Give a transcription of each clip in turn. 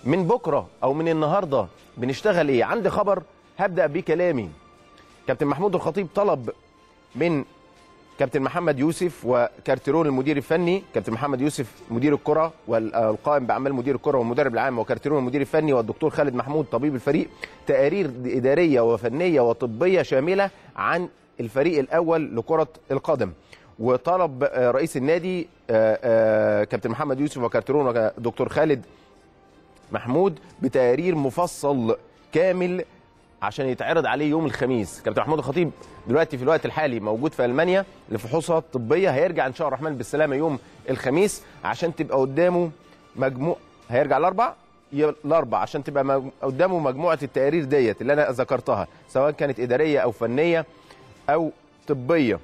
من بكره او من النهارده بنشتغل ايه عندي خبر هبدا بيه كلامي كابتن محمود الخطيب طلب من كابتن محمد يوسف وكارتيرون المدير الفني كابتن محمد يوسف مدير الكره والقائم باعمال مدير الكره والمدرب العام وكارتيرون المدير الفني والدكتور خالد محمود طبيب الفريق تقارير اداريه وفنيه وطبيه شامله عن الفريق الاول لكره القدم وطلب آه، رئيس النادي آه، آه، كابتن محمد يوسف وكارتيرون ودكتور خالد محمود بتقرير مفصل كامل عشان يتعرض عليه يوم الخميس كابتن محمود الخطيب دلوقتي في الوقت الحالي موجود في المانيا لفحوصات طبيه هيرجع ان شاء الله الرحمن بالسلامه يوم الخميس عشان تبقى قدامه مجموع هيرجع الاربع ي- الاربع عشان تبقى مج- قدامه مجموعه التقارير ديت اللي انا ذكرتها سواء كانت اداريه او فنيه او طبيه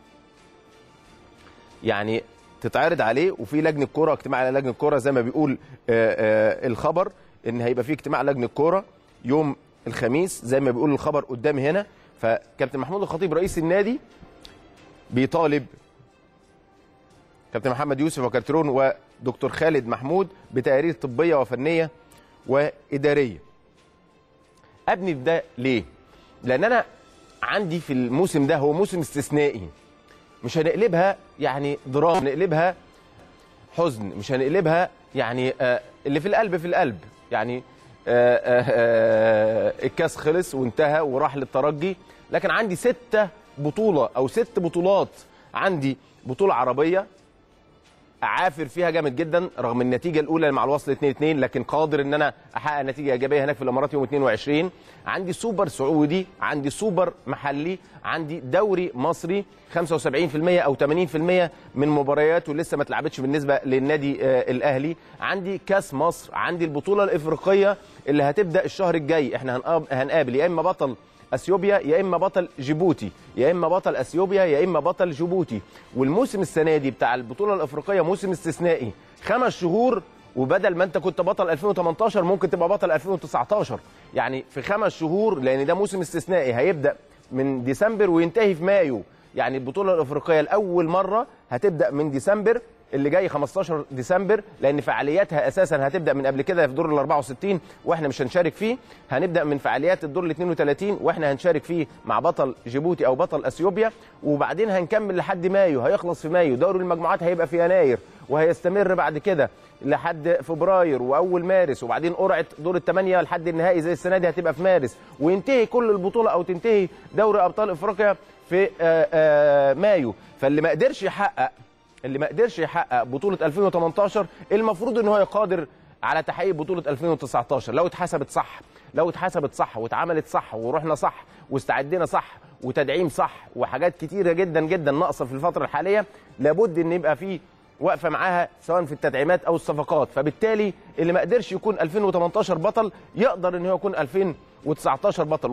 يعني تتعرض عليه وفي لجنه كوره اجتماع على لجنه كوره زي ما بيقول آه، آه، الخبر ان هيبقى في اجتماع لجنه كوره يوم الخميس زي ما بيقول الخبر قدامي هنا فكابتن محمود الخطيب رئيس النادي بيطالب كابتن محمد يوسف وكارترون ودكتور خالد محمود بتقارير طبيه وفنيه واداريه ابني في ده ليه لان انا عندي في الموسم ده هو موسم استثنائي مش هنقلبها يعني دراما هنقلبها حزن مش هنقلبها يعني آه اللي في القلب في القلب يعني آه آه آه الكاس خلص وانتهى وراح للترجي لكن عندي ستة بطولة أو ست بطولات عندي بطولة عربية عافر فيها جامد جدا رغم النتيجه الاولى مع الوصل 2 2 لكن قادر ان انا احقق نتيجه ايجابيه هناك في الامارات يوم 22 عندي سوبر سعودي عندي سوبر محلي عندي دوري مصري 75% او 80% من مبارياته لسه ما اتلعبتش بالنسبه للنادي آه الاهلي عندي كاس مصر عندي البطوله الافريقيه اللي هتبدا الشهر الجاي احنا هنقاب- هنقابل يا اما بطل اثيوبيا يا اما بطل جيبوتي يا اما بطل اثيوبيا يا اما بطل جيبوتي والموسم السنه دي بتاع البطوله الافريقيه موسم استثنائي خمس شهور وبدل ما انت كنت بطل 2018 ممكن تبقى بطل 2019 يعني في خمس شهور لان ده موسم استثنائي هيبدا من ديسمبر وينتهي في مايو يعني البطوله الافريقيه لاول مره هتبدا من ديسمبر اللي جاي 15 ديسمبر لان فعالياتها اساسا هتبدا من قبل كده في دور ال 64 واحنا مش هنشارك فيه هنبدا من فعاليات الدور ال 32 واحنا هنشارك فيه مع بطل جيبوتي او بطل اثيوبيا وبعدين هنكمل لحد مايو هيخلص في مايو دوري المجموعات هيبقى في يناير وهيستمر بعد كده لحد فبراير واول مارس وبعدين قرعه دور الثمانيه لحد النهائي زي السنه دي هتبقى في مارس وينتهي كل البطوله او تنتهي دوري ابطال افريقيا في آه، آه، مايو فاللي ما قدرش يحقق اللي ما قدرش يحقق بطوله 2018 المفروض ان هو يقادر على تحقيق بطوله 2019 لو اتحسبت صح لو اتحسبت صح واتعملت صح ورحنا صح واستعدينا صح وتدعيم صح وحاجات كتيره جدا جدا ناقصه في الفتره الحاليه لابد ان يبقى في واقفه معاها سواء في التدعيمات او الصفقات فبالتالي اللي ما قدرش يكون 2018 بطل يقدر ان هو يكون 2019 بطل